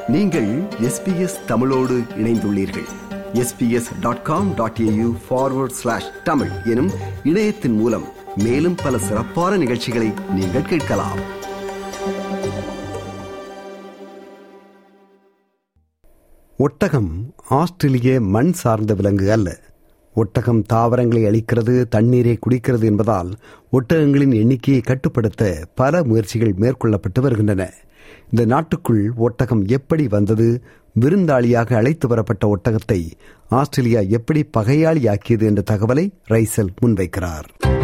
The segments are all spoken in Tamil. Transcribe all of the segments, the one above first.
நீங்கள் எஸ்பிஎஸ் தமிழோடு இணைந்துள்ளீர்கள் SBS dot com dot AU forward slash Tamil எனும் இணையத்தின் மூலம் மேலும் பல சிறப்பான நிகழ்ச்சிகளை நீங்கள் கேட்கலாம் ஒட்டகம் ஆஸ்திரேலிய மண் சார்ந்த விலங்கு அல்ல ஒட்டகம் தாவரங்களை அளிக்கிறது தண்ணீரை குடிக்கிறது என்பதால் ஒட்டகங்களின் எண்ணிக்கையை கட்டுப்படுத்த பல முயற்சிகள் மேற்கொள்ளப்பட்டு வருகின்றன இந்த நாட்டுக்குள் ஒட்டகம் எப்படி வந்தது விருந்தாளியாக அழைத்து வரப்பட்ட ஒட்டகத்தை ஆஸ்திரேலியா எப்படி பகையாளியாக்கியது என்ற தகவலை ரைசல் முன்வைக்கிறார்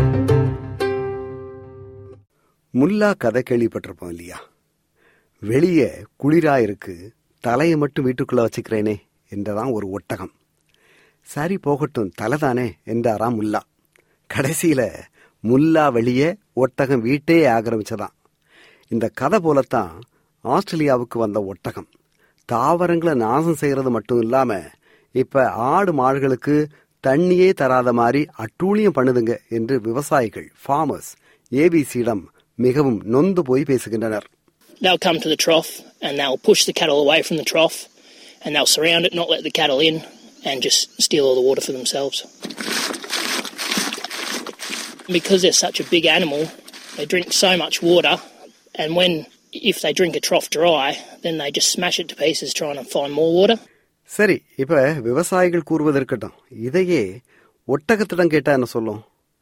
முல்லா கதை கேள்விப்பட்டிருப்போம் இல்லையா வெளியே குளிரா இருக்கு தலையை மட்டும் வீட்டுக்குள்ள வச்சுக்கிறேனே என்றதான் ஒரு ஒட்டகம் சரி போகட்டும் தலைதானே என்றாராம் முல்லா கடைசியில முல்லா வெளியே ஒட்டகம் வீட்டே ஆக்கிரமிச்சதான் இந்த கதை போலத்தான் ஆஸ்திரேலியாவுக்கு வந்த ஒட்டகம் தாவரங்களை நாசம் செய்யறது மட்டும் இல்லாம இப்ப ஆடு மாடுகளுக்கு தண்ணியே தராத மாதிரி அட்டூழியம் பண்ணுதுங்க என்று விவசாயிகள் ஃபார்மர்ஸ் ஏபிசியிடம் மிகவும் நொந்து போய் பேசுகின்றனர் they'll come to the trough and they'll push the cattle away from the trough and they'll surround it, not let the cattle in, and just steal all the water for themselves. Because they're such a big animal, they drink so much water, and when if they drink a trough dry, then they just smash it to pieces trying to find more water. சரி இப்ப விவசாயிகள் கூறுவது இருக்கட்டும் இதையே ஒட்டகத்திடம் கேட்டா என்ன சொல்லும்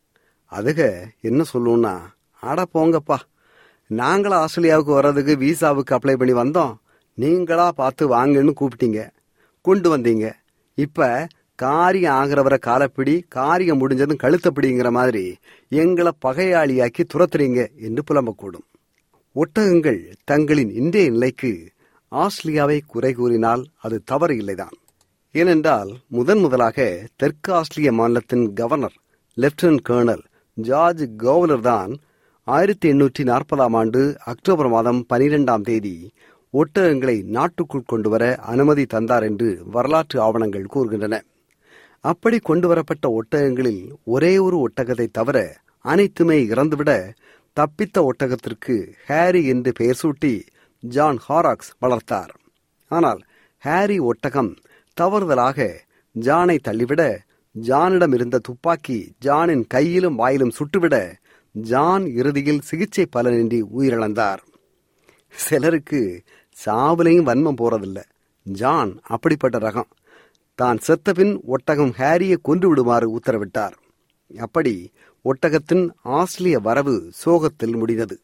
அதுக என்ன சொல்லும்னா ஆட போங்கப்பா நாங்களா ஆஸ்திரேலியாவுக்கு வர்றதுக்கு விசாவுக்கு அப்ளை பண்ணி வந்தோம் நீங்களா பார்த்து வாங்கன்னு கூப்பிட்டீங்க கொண்டு வந்தீங்க இப்ப காரியம் ஆகிறவரை காலப்பிடி காரியம் முடிஞ்சதும் கழுத்தப்பிடிங்கிற மாதிரி எங்களை பகையாளியாக்கி துரத்துறீங்க என்று புலம்பக்கூடும் ஒட்டகங்கள் தங்களின் இன்றைய நிலைக்கு ஆஸ்திரேலியாவை குறை கூறினால் அது தவறு இல்லைதான் ஏனென்றால் முதன் முதலாக தெற்கு ஆஸ்திரேலிய மாநிலத்தின் governor lieutenant colonel George governor தான் ஆயிரத்தி எண்ணூற்றி நாற்பதாம் ஆண்டு அக்டோபர் மாதம் பனிரெண்டாம் தேதி ஒட்டகங்களை நாட்டுக்குள் கொண்டு வர அனுமதி தந்தார் என்று வரலாற்று ஆவணங்கள் கூறுகின்றன அப்படி கொண்டு வரப்பட்ட ஒட்டகங்களில் ஒரே ஒரு ஒட்டகத்தை தவிர அனைத்துமே இறந்துவிட தப்பித்த ஒட்டகத்திற்கு ஹாரி என்று பெயர் சூட்டி ஜான் ஹாராக்ஸ் வளர்த்தார் ஆனால் ஹாரி ஒட்டகம் தவறுதலாக ஜானை தள்ளிவிட ஜானிடம் இருந்த துப்பாக்கி ஜானின் கையிலும் வாயிலும் சுட்டுவிட ஜான் இறுதியில் சிகிச்சை பலனின்றி உயிரிழந்தார் சிலருக்கு சாவுலையும் வன்மம் போறதில்ல ஜான் அப்படிப்பட்ட ரகம் தான் செத்தபின் ஒட்டகம் ஹாரியை கொன்று விடுமாறு உத்தரவிட்டார் அப்படி ஒட்டகத்தின் ஆஸ்திரேலிய வரவு சோகத்தில் முடிந்தது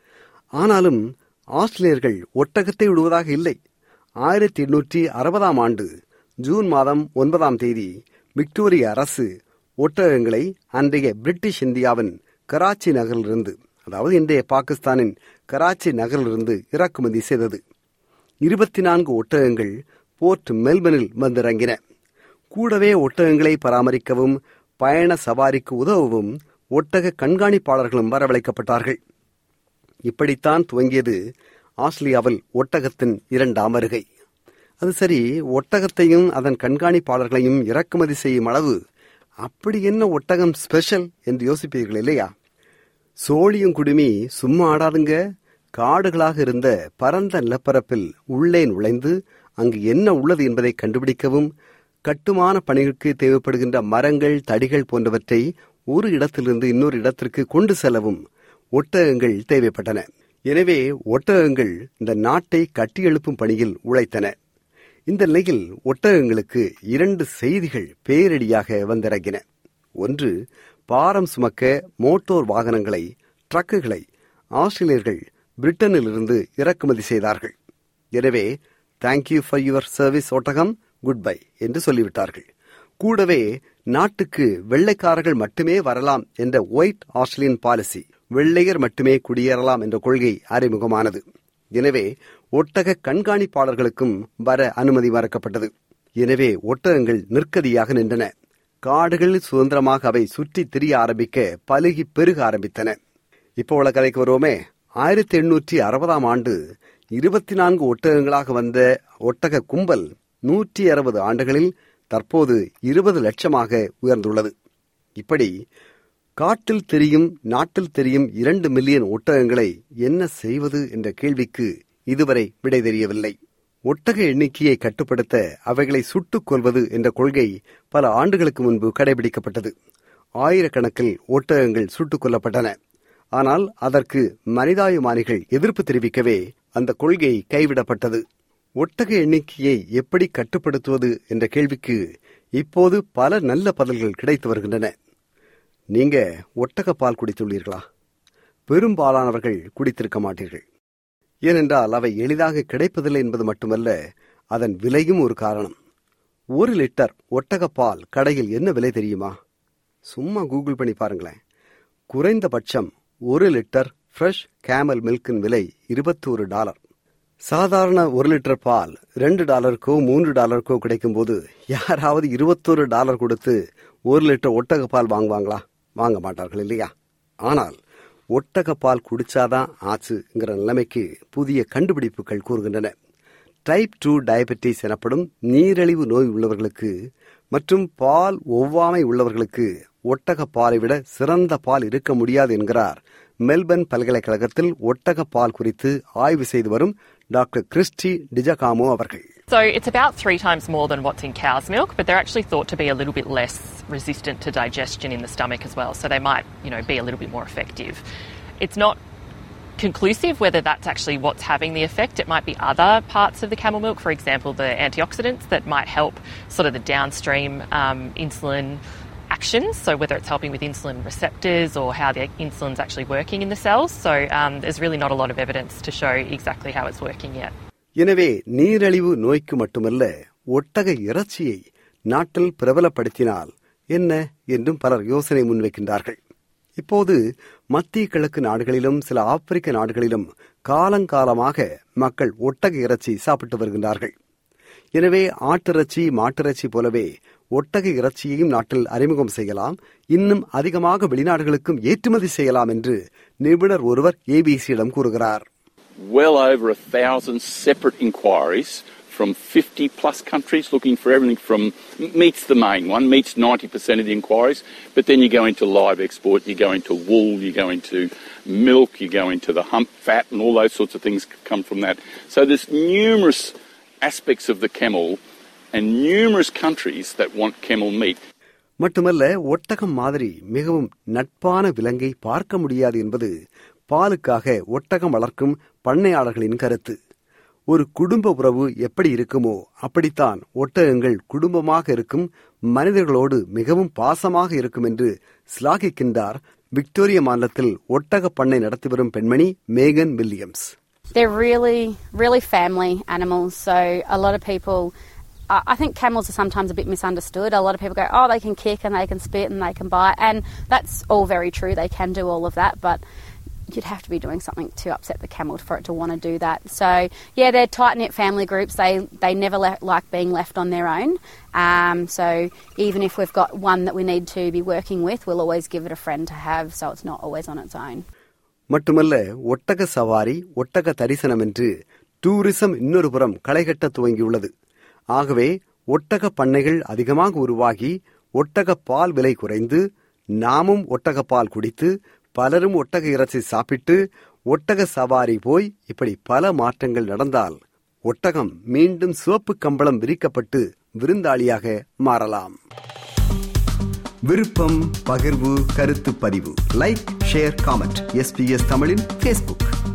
ஆனாலும் ஆஸ்திரேலியர்கள் ஒட்டகத்தை விடுவதாக இல்லை ஆயிரத்தி எண்ணூற்றி அறுபதாம் ஆண்டு ஜூன் மாதம் ஒன்பதாம் தேதி விக்டோரிய அரசு ஒட்டகங்களை அன்றைய பிரிட்டிஷ் இந்தியாவின் கராச்சி நகரிலிருந்து அதாவது இன்றைய பாகிஸ்தானின் கராச்சி நகரிலிருந்து இறக்குமதி செய்தது இருபத்தி நான்கு ஒட்டகங்கள் போர்ட் மெல்பனில் வந்திறங்கின கூடவே ஒட்டகங்களை பராமரிக்கவும் பயண சவாரிக்கு உதவவும் ஒட்டக கண்காணிப்பாளர்களும் வரவழைக்கப்பட்டார்கள் இப்படித்தான் துவங்கியது ஆஸ்திரேலியாவில் ஒட்டகத்தின் இரண்டாம் வருகை அது சரி ஒட்டகத்தையும் அதன் கண்காணிப்பாளர்களையும் இறக்குமதி செய்யும் அளவு அப்படி என்ன ஒட்டகம் ஸ்பெஷல் என்று யோசிப்பீர்கள் இல்லையா சோழியும் குடுமி சும்மா ஆடாதுங்க காடுகளாக இருந்த பரந்த நிலப்பரப்பில் உள்ளே நுழைந்து அங்கு என்ன உள்ளது என்பதை கண்டுபிடிக்கவும் கட்டுமான பணிகளுக்கு தேவைப்படுகின்ற மரங்கள் தடிகள் போன்றவற்றை ஒரு இடத்திலிருந்து இன்னொரு இடத்திற்கு கொண்டு செல்லவும் ஒட்டகங்கள் தேவைப்பட்டன எனவே ஒட்டகங்கள் இந்த நாட்டை கட்டியெழுப்பும் பணியில் உழைத்தன இந்த நிலையில் ஒட்டகங்களுக்கு இரண்டு செய்திகள் பேரடியாக வந்திறங்கின ஒன்று பாரம் சுமக்க மோட்டோர் வாகனங்களை ட்ரக்குகளை ஆஸ்திரேலியர்கள் பிரிட்டனிலிருந்து இறக்குமதி செய்தார்கள் எனவே தேங்க்யூ ஃபார் யுவர் சர்வீஸ் ஒட்டகம் குட் பை என்று சொல்லிவிட்டார்கள் கூடவே நாட்டுக்கு வெள்ளைக்காரர்கள் மட்டுமே வரலாம் என்ற ஒயிட் ஆஸ்திரேலியன் பாலிசி வெள்ளையர் மட்டுமே குடியேறலாம் என்ற கொள்கை அறிமுகமானது எனவே ஒட்டக கண்காணிப்பாளர்களுக்கும் வர அனுமதி மறக்கப்பட்டது எனவே ஒட்டகங்கள் நிற்கதியாக நின்றன காடுகளில் சுதந்திரமாக அவை சுற்றி திரிய ஆரம்பிக்க பலுகி பெருக ஆரம்பித்தன இப்போ உள்ள கதைக்கு வருவோமே ஆயிரத்தி எண்ணூற்றி அறுபதாம் ஆண்டு இருபத்தி நான்கு ஒட்டகங்களாக வந்த ஒட்டக கும்பல் நூற்றி அறுபது ஆண்டுகளில் தற்போது இருபது லட்சமாக உயர்ந்துள்ளது இப்படி காட்டில் தெரியும் நாட்டில் தெரியும் இரண்டு மில்லியன் ஒட்டகங்களை என்ன செய்வது என்ற கேள்விக்கு இதுவரை விடை தெரியவில்லை ஒட்டக எண்ணிக்கையை கட்டுப்படுத்த அவைகளை சுட்டுக் கொல்வது என்ற கொள்கை பல ஆண்டுகளுக்கு முன்பு கடைபிடிக்கப்பட்டது ஆயிரக்கணக்கில் ஒட்டகங்கள் சுட்டுக் கொல்லப்பட்டன ஆனால் அதற்கு மனிதாயுமானிகள் எதிர்ப்பு தெரிவிக்கவே அந்த கொள்கை கைவிடப்பட்டது ஒட்டக எண்ணிக்கையை எப்படி கட்டுப்படுத்துவது என்ற கேள்விக்கு இப்போது பல நல்ல பதில்கள் கிடைத்து வருகின்றன நீங்க ஒட்டக பால் குடித்துள்ளீர்களா பெரும்பாலானவர்கள் குடித்திருக்க மாட்டீர்கள் ஏனென்றால் அவை எளிதாக கிடைப்பதில்லை என்பது மட்டுமல்ல அதன் விலையும் ஒரு காரணம் ஒரு லிட்டர் ஒட்டக பால் கடையில் என்ன விலை தெரியுமா சும்மா கூகுள் பண்ணி பாருங்களேன் குறைந்தபட்சம் ஒரு லிட்டர் ஃப்ரெஷ் கேமல் மில்கின் விலை இருபத்தோரு டாலர் சாதாரண ஒரு லிட்டர் பால் ரெண்டு டாலருக்கோ மூன்று டாலருக்கோ கிடைக்கும்போது யாராவது இருபத்தோரு டாலர் கொடுத்து ஒரு லிட்டர் ஒட்டக பால் வாங்குவாங்களா வாங்க மாட்டார்கள் இல்லையா ஆனால் ஒட்டக பால் குடிச்சாதான் ஆச்சுங்கிற நிலைமைக்கு புதிய கண்டுபிடிப்புகள் கூறுகின்றன டைப் டூ டயபெட்டிஸ் எனப்படும் நீரிழிவு நோய் உள்ளவர்களுக்கு மற்றும் பால் ஒவ்வாமை உள்ளவர்களுக்கு ஒட்டக பாலை விட சிறந்த பால் இருக்க முடியாது என்கிறார் மெல்பர்ன் பல்கலைக்கழகத்தில் ஒட்டக பால் குறித்து ஆய்வு செய்து வரும் டாக்டர் கிறிஸ்டி டிஜகாமோ அவர்கள் So it's about three times more than what's in cow's milk, but they're actually thought to be a little bit less resistant to digestion in the stomach as well. So they might, you know, be a little bit more effective. It's not conclusive whether that's actually what's having the effect. It might be other parts of the camel milk, for example, the antioxidants that might help sort of the downstream um, insulin actions. So whether it's helping with insulin receptors or how the insulin's actually working in the cells. So um, there's really not a lot of evidence to show exactly how it's working yet. எனவே நீரிழிவு நோய்க்கு மட்டுமல்ல ஒட்டக இறைச்சியை நாட்டில் பிரபலப்படுத்தினால் என்ன என்றும் பலர் யோசனை முன்வைக்கின்றார்கள் இப்போது மத்திய கிழக்கு நாடுகளிலும் சில ஆப்பிரிக்க நாடுகளிலும் காலங்காலமாக மக்கள் ஒட்டக இறைச்சி சாப்பிட்டு வருகின்றார்கள் எனவே ஆட்டிறைச்சி மாட்டிறைச்சி போலவே ஒட்டக இறைச்சியையும் நாட்டில் அறிமுகம் செய்யலாம் இன்னும் அதிகமாக வெளிநாடுகளுக்கும் ஏற்றுமதி செய்யலாம் என்று நிபுணர் ஒருவர் ஏபிசியிடம் கூறுகிறார் well over a thousand separate inquiries from 50 plus countries looking for everything from meat's the main one, meat's 90% of the inquiries, but then you go into live export, you go into wool, you go into milk, you go into the hump fat, and all those sorts of things come from that. So there's numerous aspects of the camel and numerous countries that want camel meat. மட்டுமல்ல ஒட்டகம் மாதிரி மிகவும் நட்பான விலங்கை பார்க்க முடியாது என்பது பாலுக்காக ஒட்டகம் வளர்க்கும் பண்ணையாளர்களின் கருத்து ஒரு குடும்ப உறவு எப்படி இருக்குமோ அப்படித்தான் ஒட்டகங்கள் குடும்பமாக இருக்கும் மனிதர்களோடு மிகவும் பாசமாக இருக்கும் என்று சிலாகிக்கின்றார் விக்டோரிய மாநிலத்தில் ஒட்டக பண்ணை நடத்தி வரும் பெண்மணி Megan Williams They're really, really family animals. So a lot of people, I I think camels are sometimes a bit misunderstood. A lot of people go, oh, they can kick and they can spit and they can bite, and that's all very true. They can do all of that, but you'd have to be doing something to upset the camel for it to want to do that. So yeah, they're tight knit family groups. They they never le- like being left on their own. Um, so even if we've got one that we need to be working with, we'll always give it a friend to have, so it's not always on its own. மட்டுமல்ல ஒட்டக சவாரி ஒட்டக தரிசனம் என்று டூரிசம் இன்னொரு புறம் களைகட்ட துவங்கியுள்ளது ஆகவே ஒட்டக பண்ணைகள் அதிகமாக உருவாகி ஒட்டக பால் விலை குறைந்து நாமும் ஒட்டக பால் குடித்து பலரும் ஒட்டக இறைச்சி சாப்பிட்டு ஒட்டக சவாரி போய் இப்படி பல மாற்றங்கள் நடந்தால் ஒட்டகம் மீண்டும் சிவப்பு கம்பளம் விரிக்கப்பட்டு விருந்தாளியாக மாறலாம் விருப்பம் பகிர்வு கருத்து பதிவு லைக் ஷேர் காமெண்ட் எஸ்பிஎஸ் தமிழின் ஃபேஸ்புக்